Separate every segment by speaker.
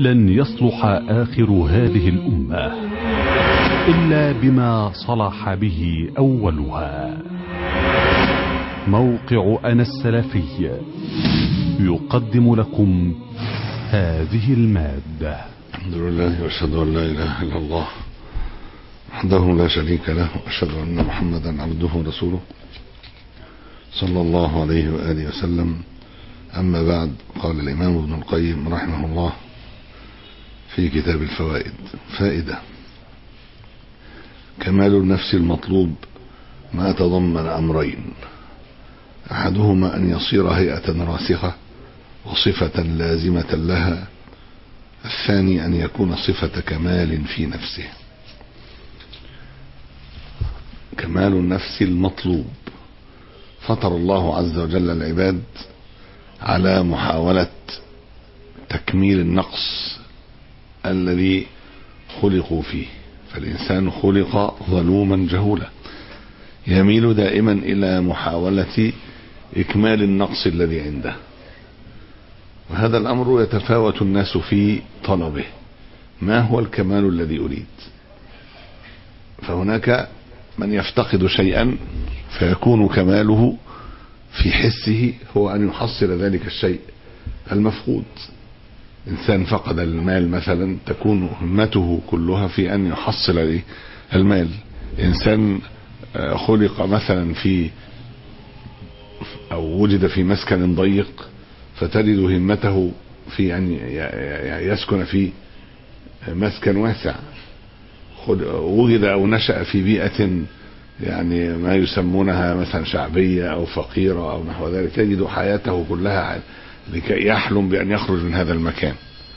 Speaker 1: لن يصلح آخر هذه الأمة إلا بما صلح به أولها موقع أنا السلفي يقدم لكم هذه المادة
Speaker 2: الحمد لله واشهد ان لا اله الا الله وحده لا شريك له واشهد ان محمدا عبده ورسوله صلى الله عليه واله وسلم اما بعد قال الامام ابن القيم رحمه الله في كتاب الفوائد فائده كمال النفس المطلوب ما تضمن امرين احدهما ان يصير هيئه راسخه وصفه لازمه لها الثاني أن يكون صفة كمال في نفسه كمال النفس المطلوب فطر الله عز وجل العباد على محاولة تكميل النقص الذي خلقوا فيه فالإنسان خلق ظلوما جهولا يميل دائما إلى محاولة إكمال النقص الذي عنده وهذا الأمر يتفاوت الناس في طلبه ما هو الكمال الذي أريد فهناك من يفتقد شيئا فيكون كماله في حسه هو أن يحصل ذلك الشيء المفقود إنسان فقد المال مثلا تكون همته كلها في أن يحصل المال إنسان خلق مثلا في أو وجد في مسكن ضيق فتجد همته في أن يسكن في مسكن واسع وجد أو نشأ في بيئة يعني ما يسمونها مثلا شعبية أو فقيرة أو نحو ذلك تجد حياته كلها لكي يحلم بأن يخرج من هذا المكان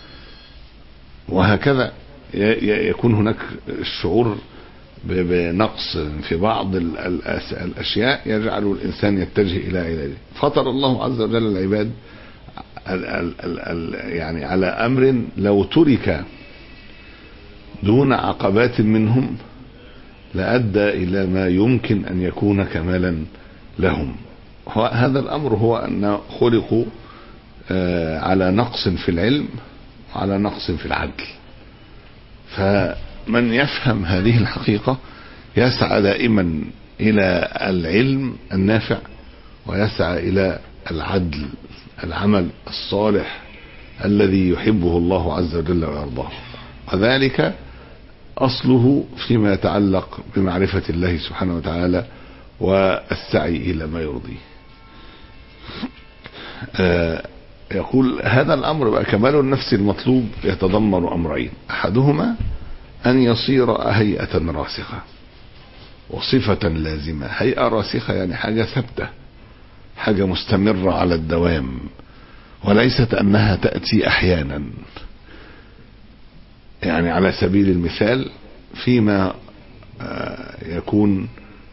Speaker 2: وهكذا يكون هناك الشعور بنقص في بعض الأشياء يجعل الإنسان يتجه إلى إليه فطر الله عز وجل العباد ال ال ال ال يعني على امر لو ترك دون عقبات منهم لادى الى ما يمكن ان يكون كمالا لهم هذا الامر هو ان خلقوا على نقص في العلم وعلى نقص في العدل فمن يفهم هذه الحقيقه يسعى دائما الى العلم النافع ويسعى الى العدل العمل الصالح الذي يحبه الله عز وجل ويرضاه وذلك اصله فيما يتعلق بمعرفه الله سبحانه وتعالى والسعي الى ما يرضيه آه يقول هذا الامر بقى كمال النفس المطلوب يتضمن امرين احدهما ان يصير هيئه راسخه وصفه لازمه هيئه راسخه يعني حاجه ثابته حاجة مستمرة على الدوام وليست أنها تأتي أحيانا يعني على سبيل المثال فيما يكون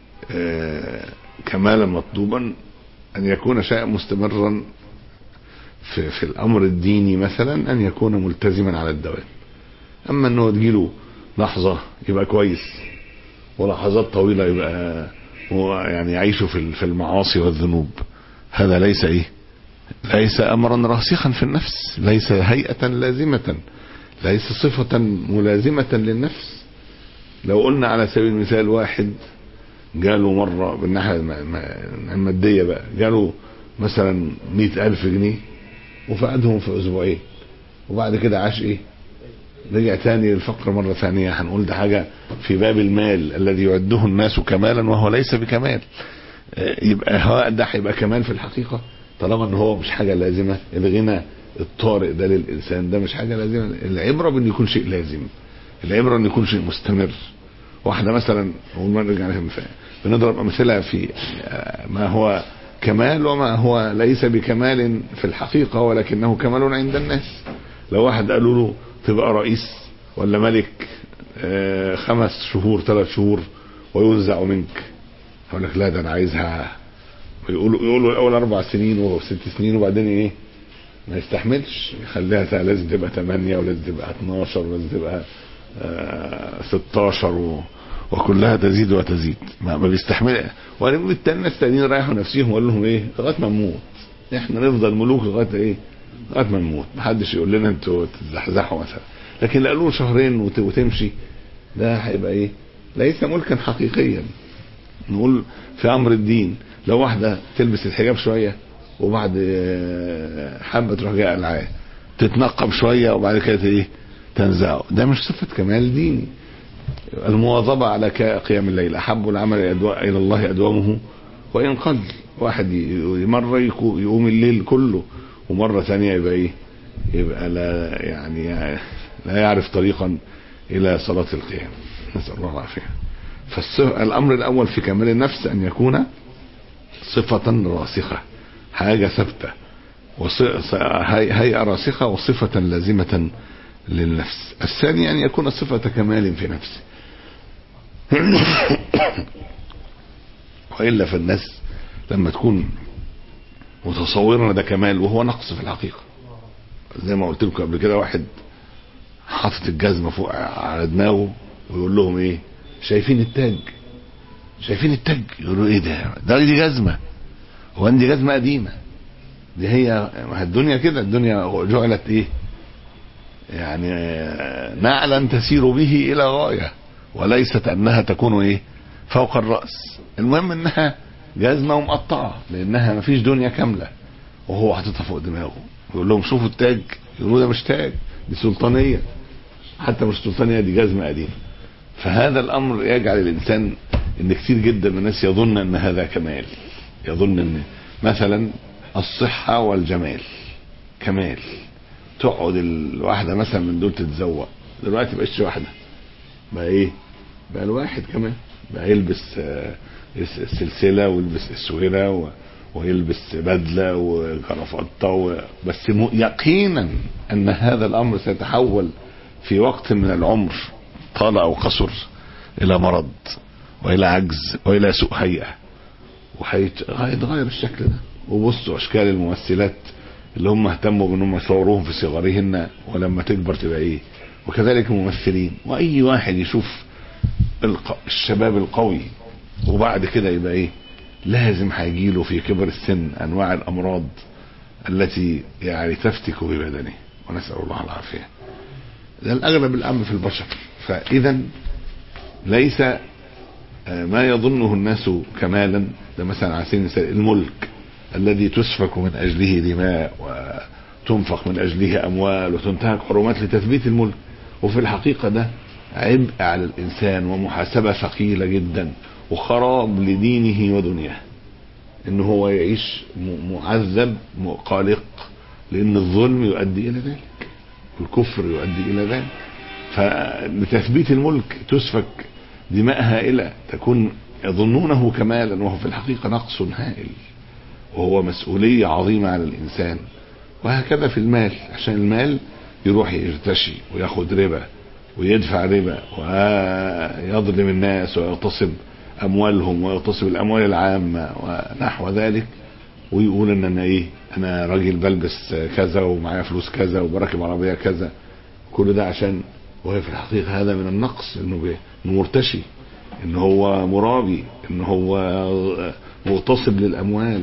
Speaker 2: كمالا مطلوبا أن يكون شيئا مستمرا في, في الأمر الديني مثلا أن يكون ملتزما على الدوام أما أنه تجيله لحظة يبقى كويس ولحظات طويلة يبقى يعني يعيش في المعاصي والذنوب هذا ليس ايه ليس امرا راسخا في النفس ليس هيئة لازمة ليس صفة ملازمة للنفس لو قلنا على سبيل المثال واحد جاله مرة بالناحية المادية بقى جاله مثلا مئة ألف جنيه وفقدهم في أسبوعين وبعد كده عاش إيه رجع تاني للفقر مرة ثانية هنقول ده حاجة في باب المال الذي يعده الناس كمالا وهو ليس بكمال يبقى هو ده هيبقى كمال في الحقيقة طالما ان هو مش حاجة لازمة الغنى الطارئ ده للإنسان ده مش حاجة لازمة العبرة بأن يكون شيء لازم العبرة أن يكون شيء مستمر واحدة مثلا ما نرجع بنضرب أمثلة في ما هو كمال وما هو ليس بكمال في الحقيقة ولكنه كمال عند الناس لو واحد قالوا له تبقى رئيس ولا ملك خمس شهور ثلاث شهور وينزع منك يقول لك لا ده انا عايزها يقولوا يقولوا الاول اربع سنين وست سنين وبعدين ايه ما يستحملش يخليها لازم تبقى 8 ولازم تبقى 12 ولازم تبقى آه 16 و... وكلها تزيد وتزيد ما, ما بيستحمل والتاني الناس التانيين رايحوا نفسيهم وقال لهم ايه لغايه ما نموت احنا نفضل ملوك لغايه ايه لغايه ما نموت محدش يقول لنا انتوا تزحزحوا مثلا لكن لو قالوا شهرين وت- وتمشي ده هيبقى ايه ليس ملكا حقيقيا نقول في امر الدين لو واحده تلبس الحجاب شويه وبعد آه، حبه تروح جايه قلعاه تتنقب شويه وبعد كده ايه تنزعه ده مش صفه كمال ديني المواظبه على ك- قيام الليل احب العمل الى الله ادومه وان قل واحد ي- مره يكو- يقوم الليل كله ومره ثانيه يبقى ايه يبقى لا يعني لا يعرف طريقا الى صلاه القيام نسال الله العافيه فالامر الاول في كمال النفس ان يكون صفه راسخه حاجه ثابته وص- ص- هي- هيئه راسخه وصفه لازمه للنفس الثاني ان يكون صفه كمال في نفسه والا فالناس لما تكون متصورة ده كمال وهو نقص في الحقيقة زي ما قلت لكم قبل كده واحد حاطط الجزمة فوق على دماغه ويقول لهم ايه شايفين التاج شايفين التاج يقولوا ايه ده ده دي جزمة هو عندي جزمة قديمة دي هي ما هي الدنيا كده الدنيا جعلت ايه يعني آه، نعلا تسير به الى غاية وليست انها تكون ايه فوق الرأس المهم انها جزمة ومقطعة لانها ما فيش دنيا كاملة وهو حاططها فوق دماغه يقول لهم شوفوا التاج يقولوا ده مش تاج دي سلطانية حتى مش سلطانية دي جزمة قديمة فهذا الامر يجعل الانسان ان كتير جدا من الناس يظن ان هذا كمال يظن ان مثلا الصحة والجمال كمال تقعد الواحدة مثلا من دول تتزوق دلوقتي بقتش واحدة بقى ايه بقى الواحد كمان بقى يلبس آه، الس- السلسلة ويلبس اسورة و- ويلبس بدلة وكرافطة و- بس م- يقينا ان هذا الامر سيتحول في وقت من العمر طال او قصر الى مرض والى عجز والى سوء هيئة وهيتغير الشكل ده وبصوا اشكال الممثلات اللي هم اهتموا بانهم يصوروهم في صغرهن ولما تكبر تبقى ايه وكذلك الممثلين واي واحد يشوف الق- الشباب القوي وبعد كده يبقى ايه لازم هيجيله في كبر السن انواع الامراض التي يعني تفتك ببدنه ونسال الله العافيه ده الاغلب الامر في البشر فاذا ليس آه، ما يظنه الناس كمالا ده مثلا على سبيل المثال الملك الذي تسفك من اجله دماء وتنفق من اجله اموال وتنتهك حرمات لتثبيت الملك وفي الحقيقه ده عبء على الانسان ومحاسبه ثقيله جدا وخراب لدينه ودنياه ان هو يعيش م- معذب م- قلق لان الظلم يؤدي الى ذلك الكفر يؤدي الى ذلك فلتثبيت الملك تسفك دماء هائله تكون يظنونه كمالا وهو في الحقيقه نقص هائل وهو مسؤوليه عظيمه على الانسان وهكذا في المال عشان المال يروح يرتشي وياخد ربا ويدفع ربا ويظلم الناس ويغتصب اموالهم ويغتصب الاموال العامه ونحو ذلك ويقول ان انا ايه انا راجل بلبس كذا ومعايا فلوس كذا وبركب عربيه كذا كل ده عشان وهي في الحقيقه هذا من النقص انه بي- انه مرتشي ان هو مرابي ان هو مغتصب للاموال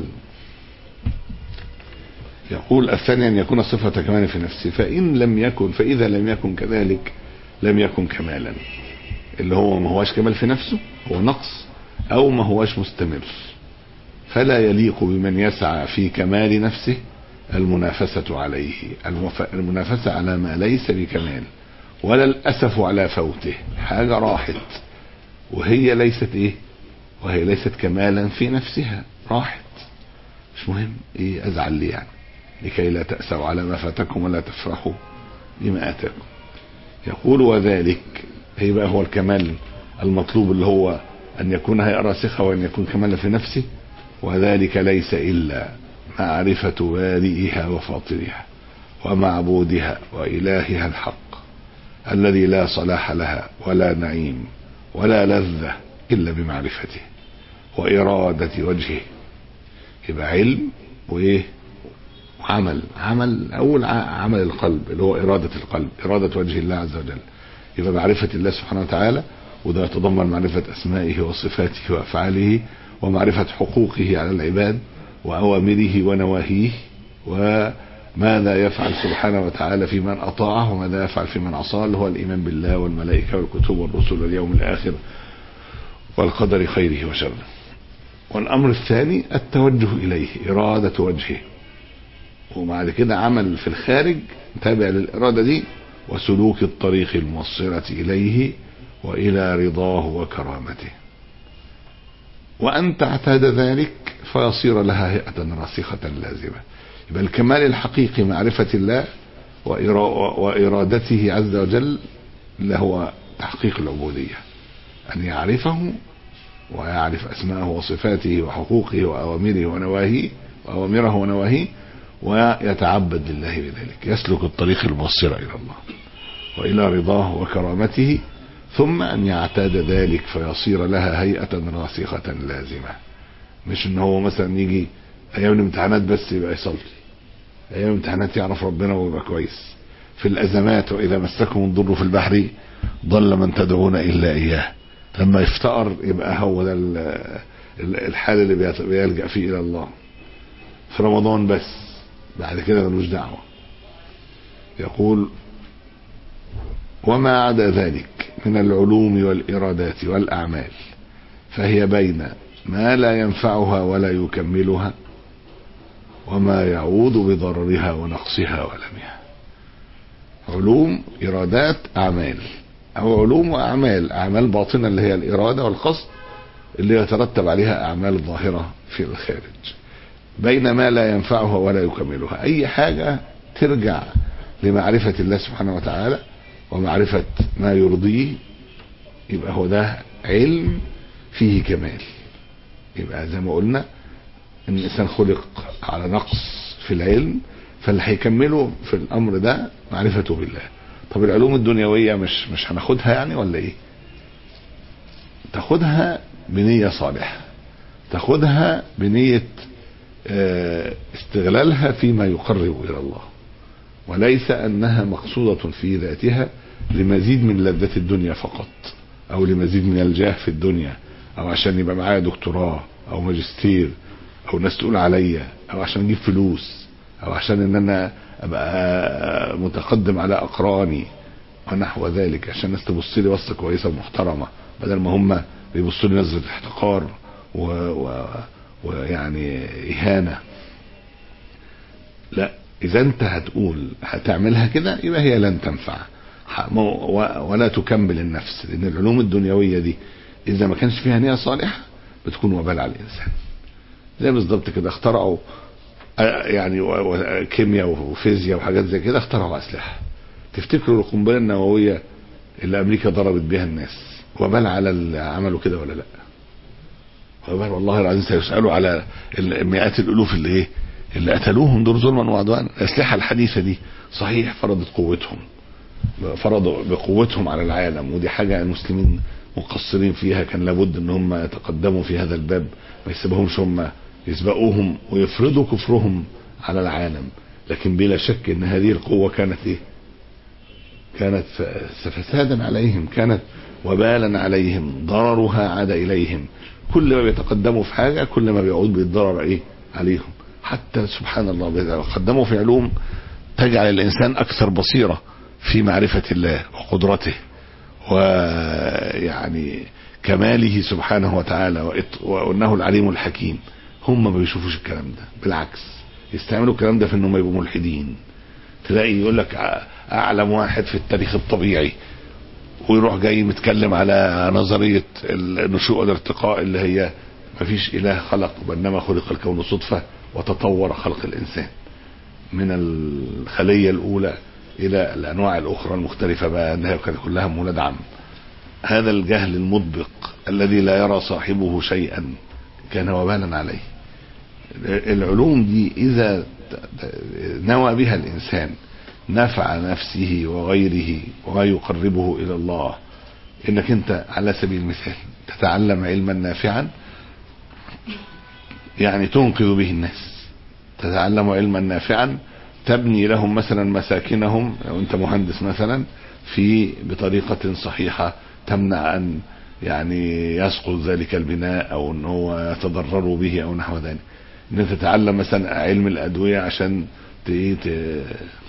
Speaker 2: يقول الثاني ان يكون صفة كمال في نفسه فان لم يكن فاذا لم يكن كذلك لم يكن كمالا اللي هو ما هواش كمال في نفسه هو نقص او ما هواش مستمر فلا يليق بمن يسعى في كمال نفسه المنافسة عليه المف- المنافسة على ما ليس بكمال ولا الأسف على فوته حاجة راحت وهي ليست ايه وهي ليست كمالا في نفسها راحت مش مهم ايه ازعل ليه يعني لكي لا تأسوا على ما فاتكم ولا تفرحوا بما اتاكم يقول وذلك هي بقى هو الكمال المطلوب اللي هو ان يكون هيئة راسخة وان يكون كمالا في نفسه وذلك ليس الا معرفة بارئها وفاطرها ومعبودها وإلهها الحق الذي لا صلاح لها ولا نعيم ولا لذة إلا بمعرفته وإرادة وجهه يبقى علم وإيه وعمل عمل أول ع- عمل القلب اللي هو إرادة القلب إرادة وجه الله عز وجل يبقى معرفة الله سبحانه وتعالى وده يتضمن معرفة أسمائه وصفاته وأفعاله ومعرفة حقوقه على العباد وأوامره ونواهيه ماذا يفعل سبحانه وتعالى في من أطاعه وماذا يفعل في من عصاه اللي هو الإيمان بالله والملائكة والكتب والرسل واليوم الآخر والقدر خيره وشره والأمر الثاني التوجه إليه إرادة وجهه وبعد كده عمل في الخارج تابع للإرادة دي وسلوك الطريق الموصلة إليه وإلى رضاه وكرامته وأن تعتاد ذلك فيصير لها هيئة راسخة لازمة يبقى الكمال الحقيقي معرفة الله وإرادته عز وجل اللي هو تحقيق العبودية أن يعرفه ويعرف أسماءه وصفاته وحقوقه وأوامره ونواهيه وأوامره ونواهيه ويتعبد لله بذلك يسلك الطريق الموصل إلى الله وإلى رضاه وكرامته ثم أن يعتاد ذلك فيصير لها هيئة راسخة لازمة مش ان هو مثلا يجي ايام الامتحانات بس يبقى يصلي ايام الامتحانات يعرف ربنا ويبقى كويس في الازمات واذا مسكم الضر في البحر ضل من تدعون الا اياه لما يفتقر يبقى هو ده الحال اللي بيلجا فيه الى الله في رمضان بس بعد كده ملوش دعوه يقول وما عدا ذلك من العلوم والارادات والاعمال فهي بين ما لا ينفعها ولا يكملها وما يعود بضررها ونقصها ولمها علوم إرادات أعمال أو علوم وأعمال أعمال باطنة اللي هي الإرادة والقصد اللي يترتب عليها أعمال ظاهرة في الخارج بين ما لا ينفعها ولا يكملها أي حاجة ترجع لمعرفة الله سبحانه وتعالى ومعرفة ما يرضيه يبقى هو ده علم فيه كمال يبقى زي ما قلنا ان الانسان خلق على نقص في العلم فاللي هيكمله في الامر ده معرفته بالله طب العلوم الدنيويه مش مش هناخدها يعني ولا ايه تاخدها بنيه صالحه تاخدها بنيه استغلالها فيما يقرب الى الله وليس انها مقصوده في ذاتها لمزيد من لذة الدنيا فقط او لمزيد من الجاه في الدنيا او عشان يبقى معايا دكتوراه او ماجستير او ناس تقول عليا او عشان اجيب فلوس او عشان ان انا ابقى متقدم على اقراني ونحو ذلك عشان الناس تبص لي بصه كويسه ومحترمه بدل ما هم بيبصوا لي نظره احتقار و... و... ويعني اهانه لا اذا انت هتقول هتعملها كده يبقى هي لن تنفع ولا تكمل النفس لان العلوم الدنيويه دي اذا ما كانش فيها نيه صالحه بتكون وبال على الانسان زي بالظبط كده اخترعوا يعني كيمياء وفيزياء وحاجات زي كده اخترعوا اسلحه تفتكروا القنبله النوويه اللي امريكا ضربت بها الناس وبال على اللي عملوا كده ولا لا وبال والله العظيم سيسالوا على مئات الالوف اللي ايه اللي قتلوهم دول ظلما وعدوانا الاسلحه الحديثه دي صحيح فرضت قوتهم فرضوا بقوتهم على العالم ودي حاجه المسلمين مقصرين فيها كان لابد ان هم يتقدموا في هذا الباب ما يسيبهمش هم يسبقوهم ويفرضوا كفرهم على العالم لكن بلا شك ان هذه القوة كانت ايه كانت فسادا عليهم كانت وبالا عليهم ضررها عاد اليهم كل ما بيتقدموا في حاجة كل ما بيعود بالضرر ايه عليهم حتى سبحان الله بيتقدموا في علوم تجعل الانسان اكثر بصيرة في معرفة الله وقدرته ويعني كماله سبحانه وتعالى وانه العليم الحكيم هم ما بيشوفوش الكلام ده بالعكس يستعملوا الكلام ده في انهم يبقوا ملحدين تلاقي يقول لك اعلم واحد في التاريخ الطبيعي ويروح جاي متكلم على نظرية النشوء والارتقاء اللي هي ما فيش اله خلق وانما خلق الكون صدفة وتطور خلق الانسان من الخلية الاولى الى الانواع الاخرى المختلفة بقى انها كانت كلها مولد عم هذا الجهل المطبق الذي لا يرى صاحبه شيئا كان وبالا عليه العلوم دي اذا نوى بها الانسان نفع نفسه وغيره وما يقربه الى الله انك انت على سبيل المثال تتعلم علما نافعا يعني تنقذ به الناس تتعلم علما نافعا تبني لهم مثلا مساكنهم لو انت مهندس مثلا في بطريقة صحيحة تمنع ان يعني يسقط ذلك البناء او ان هو يتضرروا به او نحو ذلك ان انت تتعلم مثلا علم الادوية عشان ت- إيه ت-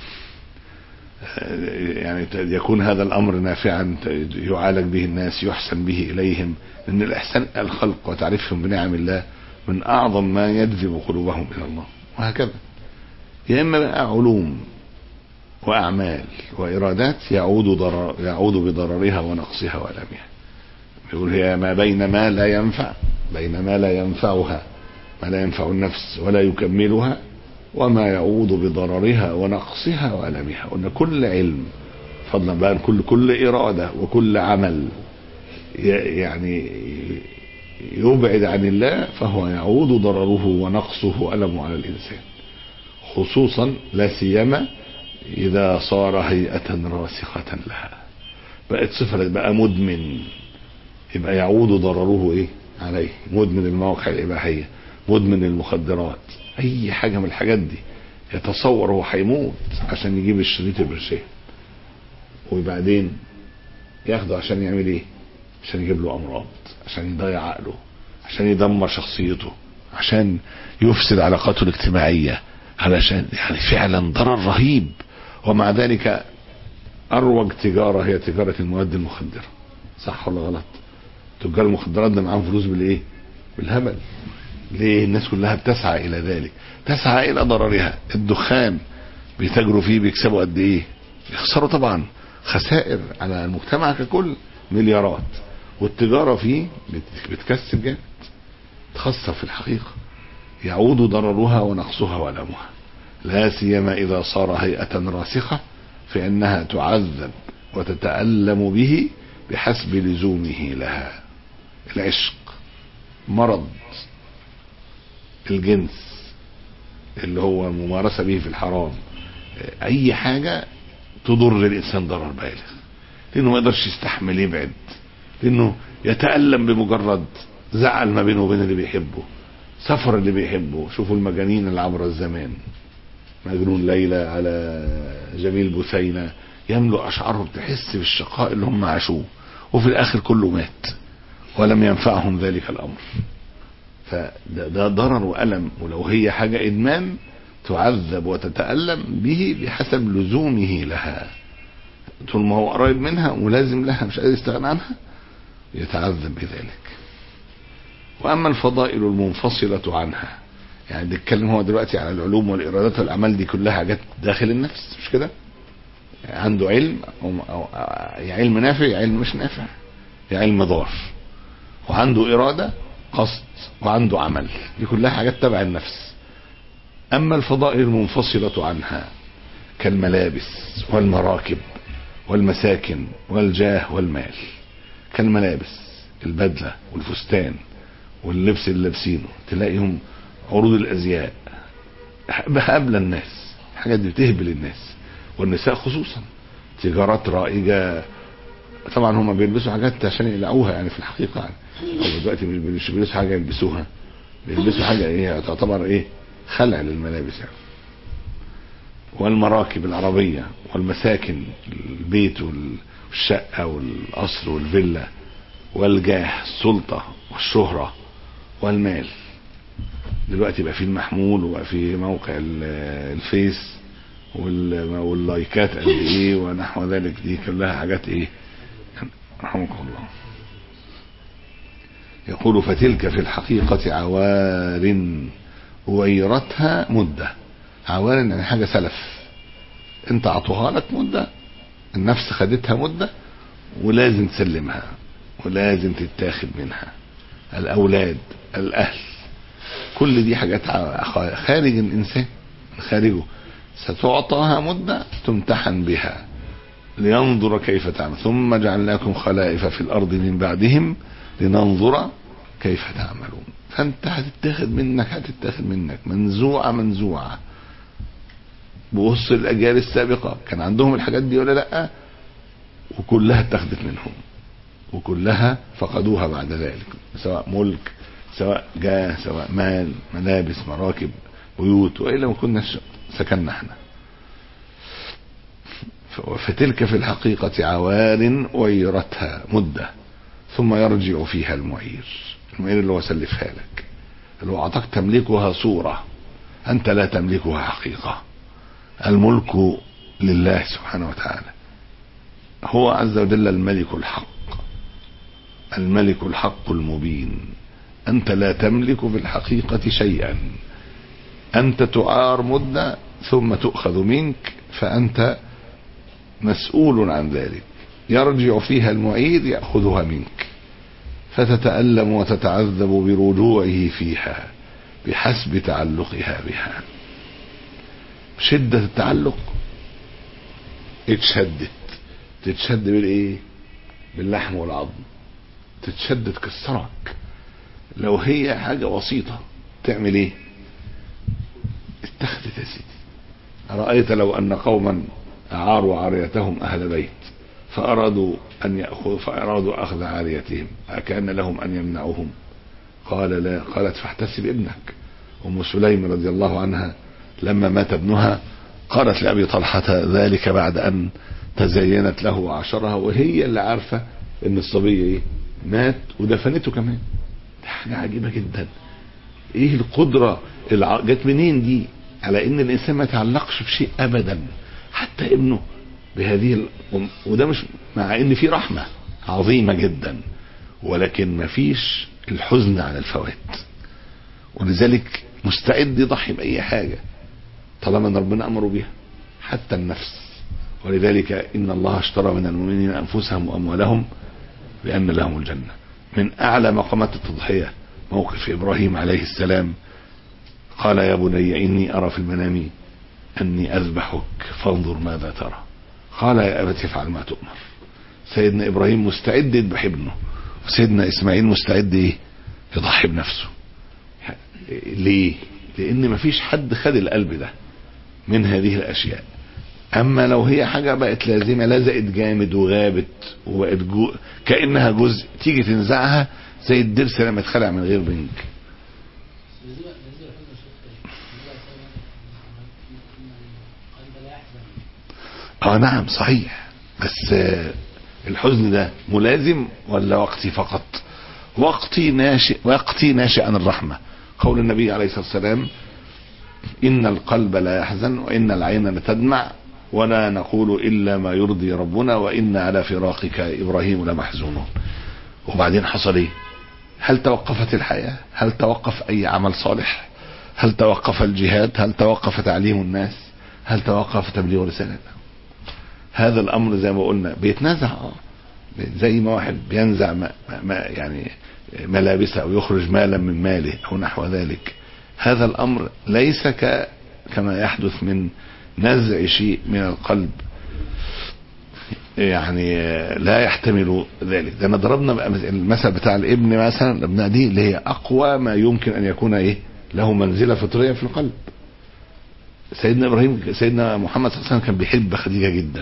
Speaker 2: يعني ت- يكون هذا الامر نافعا ت- يعالج به الناس يحسن به اليهم ان الاحسان إلى الخلق وتعريفهم بنعم الله من اعظم ما يجذب قلوبهم الى الله وهكذا يا اما بقى علوم واعمال وارادات يعود ضرر يعود بضررها ونقصها والامها يقول هي ما بين ما لا ينفع بين ما لا ينفعها ما لا ينفع النفس ولا يكملها وما يعود بضررها ونقصها والامها قلنا كل علم فضلا بقى عن كل كل اراده وكل عمل ي- يعني يبعد عن الله فهو يعود ضرره ونقصه والمه على الانسان خصوصا لا سيما اذا صار هيئه راسخه لها بقت صفه بقى مدمن يبقى يعود ضرره ايه عليه مدمن المواقع الاباحيه مدمن المخدرات اي حاجه من الحاجات دي يتصور هو هيموت عشان يجيب الشريط البرشيه وبعدين ياخده عشان يعمل ايه عشان يجيب له امراض عشان يضيع عقله عشان يدمر شخصيته عشان يفسد علاقاته الاجتماعيه علشان يعني فعلا ضرر رهيب ومع ذلك اروج تجاره هي تجاره المواد المخدره صح ولا غلط تجار المخدرات ده معاهم فلوس بالايه بالهبل ليه الناس كلها بتسعى الى ذلك تسعى الى ضررها الدخان بيتاجروا فيه بيكسبوا قد ايه بيخسروا طبعا خسائر على المجتمع ككل مليارات والتجاره فيه بت- بتكسب جامد تخسر في الحقيقه يعود ضررها ونقصها والامها لا سيما اذا صار هيئه راسخه فانها تعذب وتتالم به بحسب لزومه لها العشق مرض الجنس اللي هو الممارسه به في الحرام اي حاجه تضر الانسان ضرر بالغ لانه ما يقدرش يستحمل يبعد لانه يتالم بمجرد زعل ما بينه وبين اللي بيحبه سفر اللي بيحبه شوفوا المجانين اللي عبر الزمان مجنون ليلى على جميل بثينة يملؤ أشعارهم تحس بالشقاء اللي هم عاشوه وفي الآخر كله مات ولم ينفعهم ذلك الأمر فده ده ضرر وألم ولو هي حاجة إدمان تعذب وتتألم به بحسب لزومه لها طول ما هو قريب منها ولازم لها مش قادر يستغنى عنها يتعذب بذلك واما الفضائل المنفصله عنها يعني بيتكلم هو دلوقتي على العلوم والارادات والاعمال دي كلها حاجات داخل النفس مش كده عنده علم أو أو يا علم نافع يا علم مش نافع يا علم ضار وعنده اراده قصد وعنده عمل دي كلها حاجات تبع النفس اما الفضائل المنفصله عنها كالملابس والمراكب والمساكن والجاه والمال كالملابس البدله والفستان واللبس اللي لابسينه تلاقيهم عروض الازياء هبل الناس الحاجات دي بتهبل الناس والنساء خصوصا تجارات رائجه طبعا هم بيلبسوا حاجات عشان يقلعوها يعني في الحقيقه يعني هم دلوقتي مش بيلبسوا حاجه يلبسوها بيلبسوا حاجه ايه تعتبر ايه خلع للملابس يعني والمراكب العربيه والمساكن البيت والشقه والقصر والفيلا والجاه السلطه والشهره والمال دلوقتي بقى في المحمول وبقى في موقع الفيس واللايكات قد ايه ونحو ذلك دي كلها حاجات ايه رحمك الله يقول فتلك في الحقيقة عوار غيرتها مدة عوار يعني حاجة سلف انت عطوها لك مدة النفس خدتها مدة ولازم تسلمها ولازم تتاخد منها الاولاد الاهل كل دي حاجات خارج الانسان خارجه ستعطاها مدة تمتحن بها لينظر كيف تعمل ثم جعلناكم خلائف في الارض من بعدهم لننظر كيف تعملون فانت هتتاخد منك هتتاخد منك منزوعة منزوعة بوص الاجيال السابقة كان عندهم الحاجات دي ولا لا وكلها اتخذت منهم وكلها فقدوها بعد ذلك سواء ملك سواء جاه سواء مال ملابس مراكب بيوت والا ما كناش سكننا احنا فتلك في الحقيقة عوار ويرتها مدة ثم يرجع فيها المعير المعير اللي هو سلفها لك اللي هو أعطاك تملكها صورة أنت لا تملكها حقيقة الملك لله سبحانه وتعالى هو عز وجل الملك الحق الملك الحق المبين انت لا تملك في الحقيقة شيئا انت تعار مدة ثم تؤخذ منك فانت مسؤول عن ذلك يرجع فيها المعيد يأخذها منك فتتألم وتتعذب برجوعه فيها بحسب تعلقها بها شدة التعلق اتشدت تتشد بالايه باللحم والعظم تتشد تكسرك لو هي حاجة بسيطة تعمل ايه اتخذت يا سيدي أرأيت لو أن قوما أعاروا عاريتهم أهل بيت فأرادوا أن يأخذوا فأرادوا أخذ عاريتهم أكان لهم أن يمنعوهم قال لا قالت فاحتسب ابنك أم سليم رضي الله عنها لما مات ابنها قالت لأبي طلحة ذلك بعد أن تزينت له وعشرها وهي اللي عارفة ان الصبي ايه مات ودفنته كمان ده حاجة عجيبة جدا ايه القدرة الع... جت منين دي على ان الانسان ما يتعلقش بشيء ابدا حتى ابنه بهذه ال... وده مش مع ان في رحمة عظيمة جدا ولكن ما فيش الحزن على الفوات ولذلك مستعد يضحي بأي حاجة طالما ان ربنا امره بها حتى النفس ولذلك ان الله اشترى من المؤمنين انفسهم واموالهم بان لهم الجنه من اعلى مقامات التضحيه موقف ابراهيم عليه السلام قال يا بني اني ارى في المنام اني اذبحك فانظر ماذا ترى قال يا ابت افعل ما تؤمر سيدنا ابراهيم مستعد يذبح ابنه وسيدنا اسماعيل مستعد ايه يضحي بنفسه ليه لان مفيش حد خد القلب ده من هذه الاشياء اما لو هي حاجة بقت لازمة لزقت جامد وغابت وبقت جو كأنها جزء تيجي تنزعها زي الدرس لما اتخلع من غير بنك اه نعم صحيح بس الحزن ده ملازم ولا وقتي فقط وقتي ناشئ وقتي ناشئ عن الرحمة قول النبي عليه الصلاة والسلام إن القلب لا يحزن وإن العين لتدمع ولا نقول إلا ما يرضي ربنا وإن على فراقك إبراهيم لمحزونون وبعدين حصل إيه هل توقفت الحياة هل توقف أي عمل صالح هل توقف الجهاد هل توقف تعليم الناس هل توقف تبليغ رسالة هذا الأمر زي ما قلنا بيتنازع اه زي ما واحد بينزع ما ما يعني ملابسه أو يخرج مالا من ماله أو نحو ذلك هذا الأمر ليس ك كما يحدث من نزع شيء من القلب يعني لا يحتمل ذلك ده انا ضربنا المثل بتاع الابن مثلا الابناء دي اللي هي اقوى ما يمكن ان يكون ايه له منزله فطريه في القلب سيدنا ابراهيم سيدنا محمد صلى الله عليه وسلم كان بيحب خديجه جدا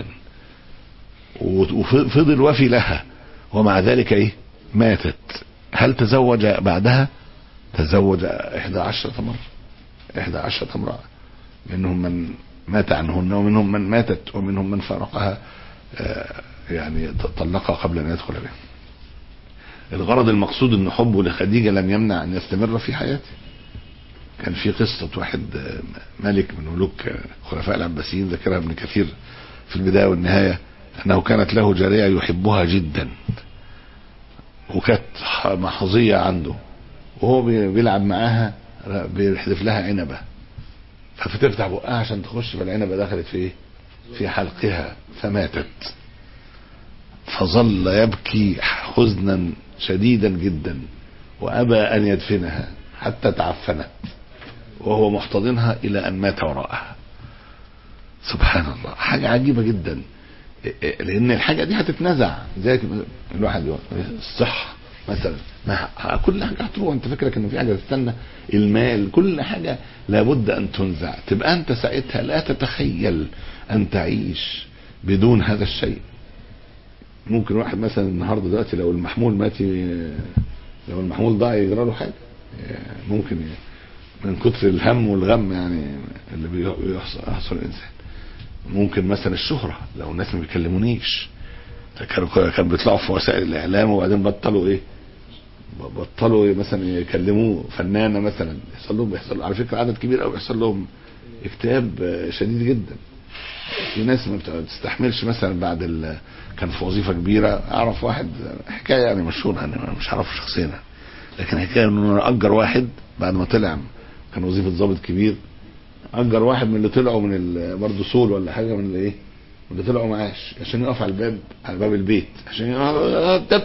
Speaker 2: وفضل وفي لها ومع ذلك ايه ماتت هل تزوج بعدها تزوج احدى عشرة مرة احدى عشرة امرأة منهم من مات عنهن ومنهم من ماتت ومنهم من فارقها يعني طلقها قبل ان يدخل بها الغرض المقصود ان حبه لخديجة لم يمنع ان يستمر في حياته كان في قصة واحد ملك من ملوك خلفاء العباسيين ذكرها ابن كثير في البداية والنهاية انه كانت له جارية يحبها جدا وكانت محظية عنده وهو بيلعب معاها بيحذف لها عنبة فبتفتح بقها عشان تخش فالعنبة دخلت في ايه في حلقها فماتت فظل يبكي حزنا شديدا جدا وابى ان يدفنها حتى تعفنت وهو محتضنها الى ان مات وراءها سبحان الله حاجة عجيبة جدا لان الحاجة دي هتتنزع زي الواحد الصحة مثلا ما كل حاجة هتروح انت فكرك ان في حاجة تستنى المال كل حاجة لابد ان تنزع تبقى انت ساعتها لا تتخيل ان تعيش بدون هذا الشيء ممكن واحد مثلا النهارده دلوقتي لو المحمول مات لو المحمول ضاع يجرى له حاجة ممكن من كتر الهم والغم يعني اللي بيحصل الانسان ممكن مثلا الشهرة لو الناس ما بيكلمونيش كانوا كان بيطلعوا في وسائل الاعلام وبعدين بطلوا ايه بطلوا مثلا يكلموه فنانه مثلا يحصل لهم بيحصل على فكره عدد كبير قوي بيحصل لهم اكتئاب آه، شديد جدا في ناس ما بتستحملش مثلا بعد ال... كان في وظيفه كبيره اعرف واحد حكايه يعني مشهوره انا مش عارف شخصيا لكن حكايه انه اجر واحد بعد ما طلع كان وظيفه ضابط كبير اجر واحد من اللي طلعوا من ال... برضه سول ولا حاجه من اللي ايه من اللي طلعوا معاش عشان يقف على الباب على باب البيت عشان يقف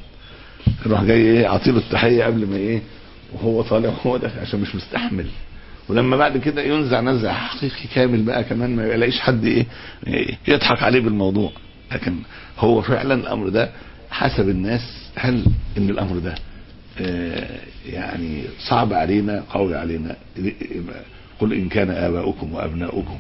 Speaker 2: يروح جاي ايه عطيله التحيه قبل ما ايه وهو طالع وهو داخل عشان مش مستحمل ولما بعد كده ينزع نزع حقيقي كامل بقى كمان ما يلاقيش حد ايه يضحك عليه بالموضوع لكن هو فعلا الامر ده حسب الناس هل ان الامر ده آه، يعني صعب علينا قوي علينا قل ان كان اباؤكم وابناؤكم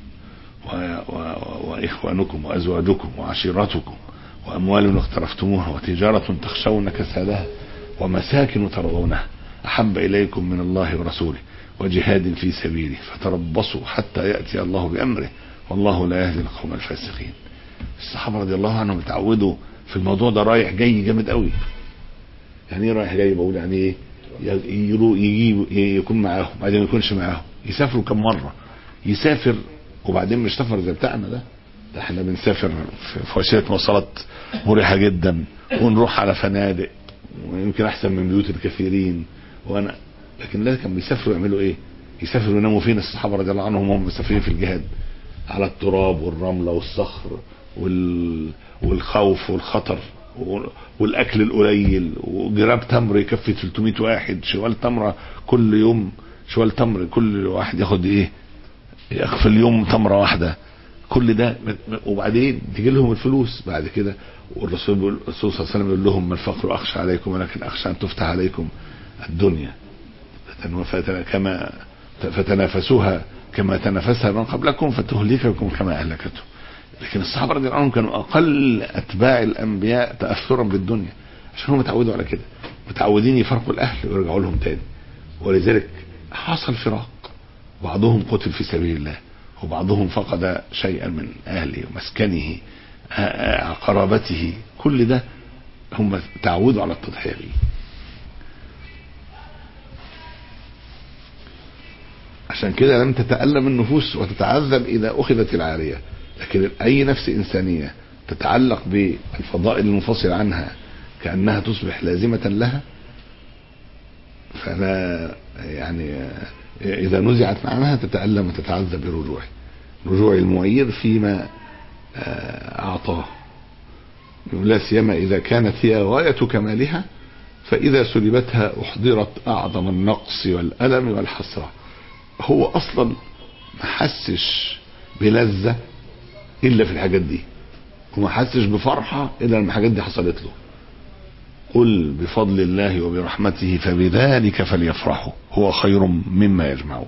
Speaker 2: و- و- واخوانكم وازواجكم وعشيرتكم واموال اقترفتموها وتجاره تخشون كسادها ومساكن ترضونها احب اليكم من الله ورسوله وجهاد في سبيله فتربصوا حتى ياتي الله بامره والله لا يهدي القوم الفاسقين الصحابه رضي الله عنهم اتعودوا في الموضوع ده رايح جاي جامد قوي يعني ايه رايح جاي بقول يعني ايه ي- يرو- يجيب يكون معاهم بعدين ما يكونش معاهم يسافروا كم مره يسافر وبعدين مش سفر زي بتاعنا ده ده احنا بنسافر في- في وسيله مواصلات مريحه جدا ونروح على فنادق ويمكن احسن من بيوت الكثيرين وانا لكن لا كان بيسافروا يعملوا ايه؟ يسافروا يناموا فين الصحابه رضي الله عنهم وهم مسافرين في الجهاد على التراب والرمله والصخر وال... والخوف والخطر وال- والاكل القليل وجراب تمر يكفي 300 واحد شوال تمره كل يوم شوال تمر كل واحد ياخد ايه؟ ياخد في اليوم تمره واحده كل ده وبعدين تجي لهم الفلوس بعد كده والرسول بيقول الرسول صلى الله عليه وسلم يقول لهم ما الفقر اخشى عليكم ولكن اخشى ان تفتح عليكم الدنيا فتن- فتن- كما فتنافسوها كما تنافسها من قبلكم فتهلككم كما اهلكتهم لكن الصحابه رضي الله عنهم كانوا اقل اتباع الانبياء تاثرا بالدنيا عشان هم متعودوا على كده متعودين يفرقوا الاهل ويرجعوا لهم تاني ولذلك حصل فراق بعضهم قتل في سبيل الله وبعضهم فقد شيئا من اهله ومسكنه آه، آه، قرابته كل ده هم تعودوا على التضحيه به عشان كده لم تتألم النفوس وتتعذب إذا أخذت العارية لكن أي نفس إنسانية تتعلق بالفضائل المنفصل عنها كأنها تصبح لازمة لها فلا يعني إذا نزعت عنها تتألم وتتعذب برجوعه رجوع المعير فيما آه، أعطاه لا سيما إذا كانت هي غاية كمالها فإذا سلبتها أحضرت أعظم النقص والألم والحسرة هو أصلا ما حسش بلذة إلا في الحاجات دي وما حسش بفرحة إلا لما الحاجات دي حصلت له قل بفضل الله وبرحمته فبذلك فليفرحوا هو خير مما يجمعون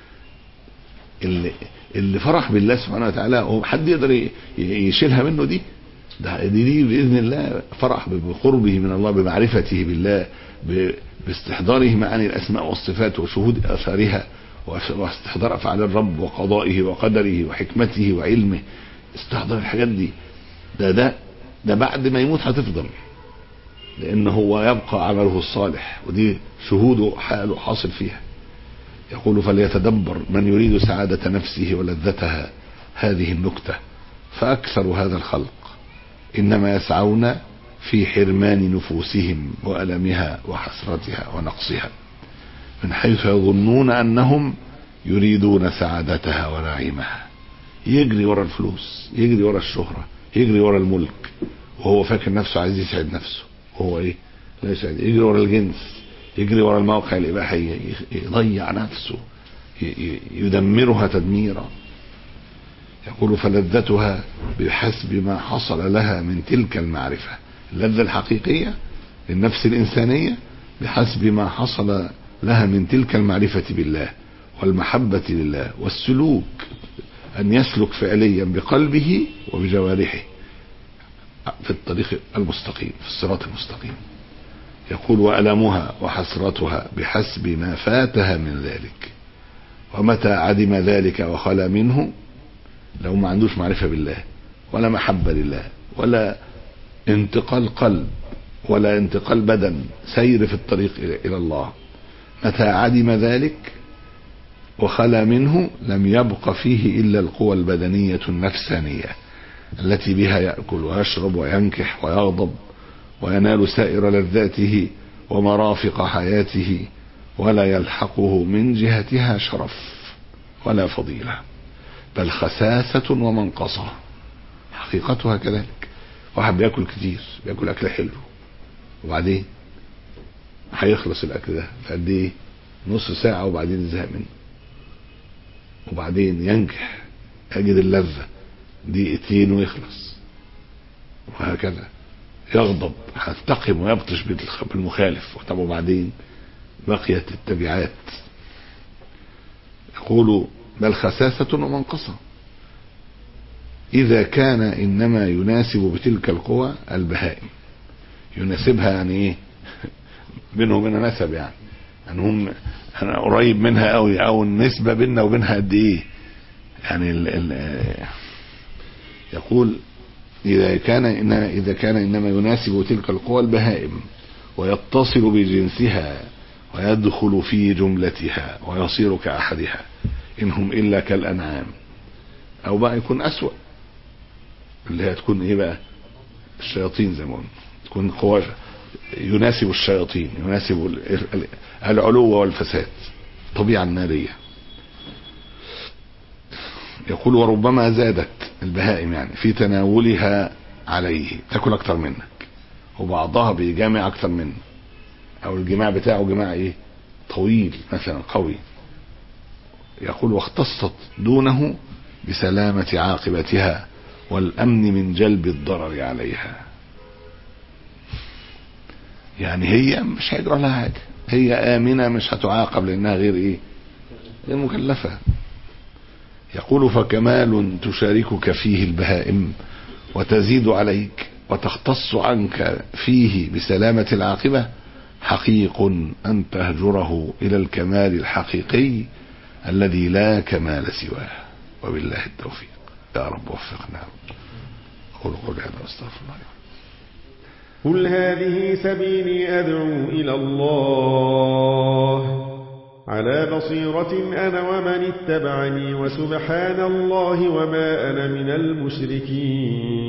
Speaker 2: اللي, اللي فرح بالله سبحانه وتعالى هو حد يقدر ي- يشيلها منه دي ده دي, دي باذن الله فرح بقربه من الله بمعرفته بالله ب- باستحضاره معاني الاسماء والصفات وشهود اثارها وأف- واستحضار افعال الرب وقضائه وقدره وحكمته وعلمه استحضار الحاجات دي ده ده ده بعد ما يموت هتفضل لان هو يبقى عمله الصالح ودي شهوده حاله حاصل فيها يقول فليتدبر من يريد سعادة نفسه ولذتها هذه النكتة فأكثر هذا الخلق إنما يسعون في حرمان نفوسهم وألمها وحسرتها ونقصها من حيث يظنون أنهم يريدون سعادتها ونعيمها يجري ورا الفلوس يجري ورا الشهرة يجري ورا الملك وهو فاكر نفسه عايز يسعد نفسه هو ايه لا يسعد يجري ورا الجنس يجري ورا المواقع الإباحية يضيع نفسه ي- ي- يدمرها تدميرا يقول فلذتها بحسب ما حصل لها من تلك المعرفة اللذة الحقيقية للنفس الإنسانية بحسب ما حصل لها من تلك المعرفة بالله والمحبة لله والسلوك أن يسلك فعليا بقلبه وبجوارحه في الطريق المستقيم في الصراط المستقيم يقول وألمها وحسرتها بحسب ما فاتها من ذلك ومتى عدم ذلك وخلا منه لو ما عندوش معرفة بالله ولا محبة لله ولا انتقال قلب ولا انتقال بدن سير في الطريق إلى إلى الله متى عدم ذلك وخلا منه لم يبق فيه إلا القوى البدنية النفسانية التي بها يأكل ويشرب وينكح ويغضب وينال سائر لذاته ومرافق حياته ولا يلحقه من جهتها شرف ولا فضيلة بل خساسة ومنقصة حقيقتها كذلك واحد بياكل كتير بياكل أكل حلو وبعدين هيخلص الأكل ده في قد إيه؟ نص ساعة وبعدين يزهق منه وبعدين ينجح يجد اللذة دقيقتين ويخلص وهكذا يغضب هينتقم ويبطش بالمخالف طب وبعدين بقيت التبعات يقول بل خساسة ومنقصة إذا كان إنما يناسب بتلك القوى البهائم يناسبها يعني إيه بينه وبينها نسب يعني يعني هم أنا قريب منها قوي أو النسبة بيننا وبينها قد إيه يعني ال ال يقول إذا كان إنما إذا كان إنما يناسب تلك القوى البهائم ويتصل بجنسها ويدخل في جملتها ويصير كأحدها إنهم إلا كالأنعام أو بقى يكون أسوأ اللي هي تكون إيه بقى الشياطين زي ما قلنا تكون قوى يناسب الشياطين يناسب العلو والفساد الطبيعة النارية يقول وربما زادت البهائم يعني في تناولها عليه تاكل اكتر منك وبعضها بيجامع اكتر منه او الجماع بتاعه جماع ايه طويل مثلا قوي يقول واختصت دونه بسلامة عاقبتها والامن من جلب الضرر عليها يعني هي مش هيجرى لها حاجه هي امنه مش هتعاقب لانها غير ايه غير مكلفه يقول فكمال تشاركك فيه البهائم وتزيد عليك وتختص عنك فيه بسلامة العاقبة حقيق أن تهجره إلى الكمال الحقيقي الذي لا كمال سواه وبالله التوفيق يا رب وفقنا قل قل هذا واستغفر الله
Speaker 3: قل هذه سبيلي أدعو إلى الله على بصيرة أنا ومن اتبعني وسبحان الله وما أنا من المشركين